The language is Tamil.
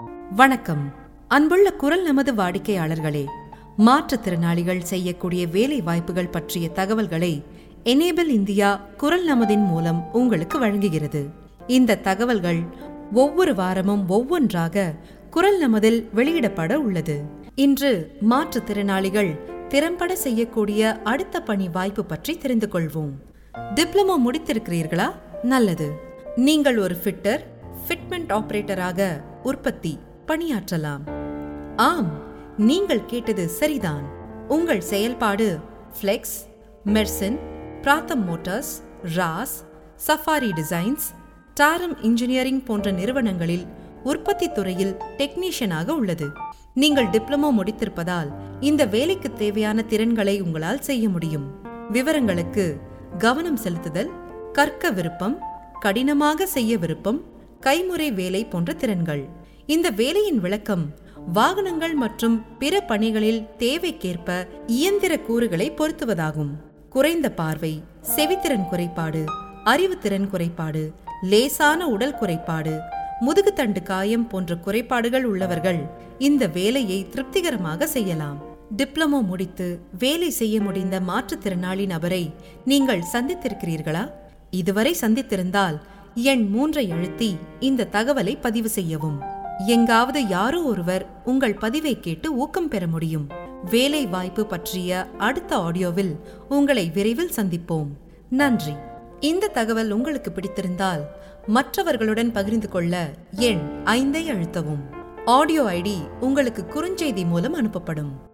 வணக்கம் அன்புள்ள குரல் நமது வாடிக்கையாளர்களே மாற்றுத்திறனாளிகள் செய்யக்கூடிய வேலை வாய்ப்புகள் பற்றிய தகவல்களை எனேபிள் இந்தியா குரல் நமதின் மூலம் உங்களுக்கு வழங்குகிறது இந்த தகவல்கள் ஒவ்வொரு வாரமும் ஒவ்வொன்றாக குரல் நமதில் வெளியிடப்பட உள்ளது இன்று மாற்றுத்திறனாளிகள் திறம்பட செய்யக்கூடிய அடுத்த பணி வாய்ப்பு பற்றி தெரிந்து கொள்வோம் டிப்ளமோ முடித்திருக்கிறீர்களா நல்லது நீங்கள் ஒரு ஃபிட்டர் ஃபிட்மெண்ட் ஆபரேட்டராக உற்பத்தி பணியாற்றலாம் ஆம் நீங்கள் கேட்டது சரிதான் உங்கள் செயல்பாடு Flex Merson Pratham Motors Ras Safari Designs Taurum Engineering போன்ற நிறுவனங்களில் உற்பத்தி துறையில் டெக்னீஷியனாக உள்ளது நீங்கள் டிப்ளமோ முடித்திருப்பதால் இந்த வேலைக்கு தேவையான திறன்களை உங்களால் செய்ய முடியும் விவரங்களுக்கு கவனம் செலுத்துதல் கற்க விருப்பம் கடினமாக செய்ய விருப்பம் கைமுறை வேலை போன்ற திறன்கள் இந்த வேலையின் விளக்கம் வாகனங்கள் மற்றும் பிற பணிகளில் தேவைக்கேற்ப இயந்திர கூறுகளை பொருத்துவதாகும் குறைந்த பார்வை செவித்திறன் குறைபாடு அறிவுத்திறன் குறைபாடு லேசான உடல் குறைபாடு முதுகுத்தண்டு காயம் போன்ற குறைபாடுகள் உள்ளவர்கள் இந்த வேலையை திருப்திகரமாக செய்யலாம் டிப்ளமோ முடித்து வேலை செய்ய முடிந்த மாற்றுத்திறனாளி நபரை நீங்கள் சந்தித்திருக்கிறீர்களா இதுவரை சந்தித்திருந்தால் எண் மூன்றை அழுத்தி இந்த தகவலை பதிவு செய்யவும் எங்காவது யாரோ ஒருவர் உங்கள் பதிவை கேட்டு ஊக்கம் பெற முடியும் வேலை வாய்ப்பு பற்றிய அடுத்த ஆடியோவில் உங்களை விரைவில் சந்திப்போம் நன்றி இந்த தகவல் உங்களுக்கு பிடித்திருந்தால் மற்றவர்களுடன் பகிர்ந்து கொள்ள எண் ஐந்தை அழுத்தவும் ஆடியோ ஐடி உங்களுக்கு குறுஞ்செய்தி மூலம் அனுப்பப்படும்